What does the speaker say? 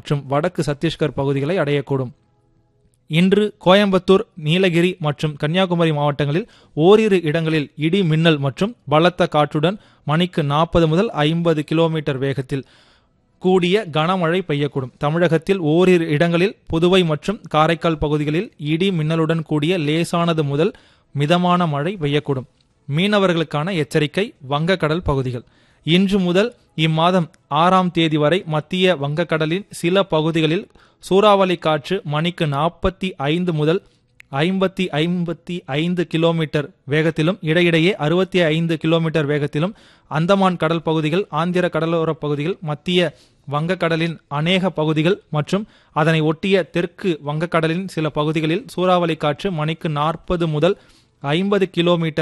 மற்றும் வடக்கு சத்தீஸ்கர் பகுதிகளை அடையக்கூடும் இன்று கோயம்புத்தூர் நீலகிரி மற்றும் கன்னியாகுமரி மாவட்டங்களில் ஓரிரு இடங்களில் இடி மின்னல் மற்றும் பலத்த காற்றுடன் மணிக்கு நாற்பது முதல் ஐம்பது கிலோமீட்டர் வேகத்தில் கூடிய கனமழை பெய்யக்கூடும் தமிழகத்தில் ஓரிரு இடங்களில் புதுவை மற்றும் காரைக்கால் பகுதிகளில் இடி மின்னலுடன் கூடிய லேசானது முதல் மிதமான மழை பெய்யக்கூடும் மீனவர்களுக்கான எச்சரிக்கை வங்கக்கடல் பகுதிகள் இன்று முதல் இம்மாதம் ஆறாம் தேதி வரை மத்திய வங்கக்கடலின் சில பகுதிகளில் சூறாவளி காற்று மணிக்கு நாற்பத்தி ஐந்து முதல் ஐம்பத்தி ஐம்பத்தி ஐந்து கிலோமீட்டர் வேகத்திலும் இடையிடையே அறுபத்தி ஐந்து கிலோமீட்டர் வேகத்திலும் அந்தமான் கடல் பகுதிகள் ஆந்திர கடலோர பகுதிகள் மத்திய வங்கக்கடலின் அநேக பகுதிகள் மற்றும் அதனை ஒட்டிய தெற்கு வங்கக்கடலின் சில பகுதிகளில் சூறாவளி காற்று மணிக்கு நாற்பது முதல் ஐம்பது கிலோமீட்டர்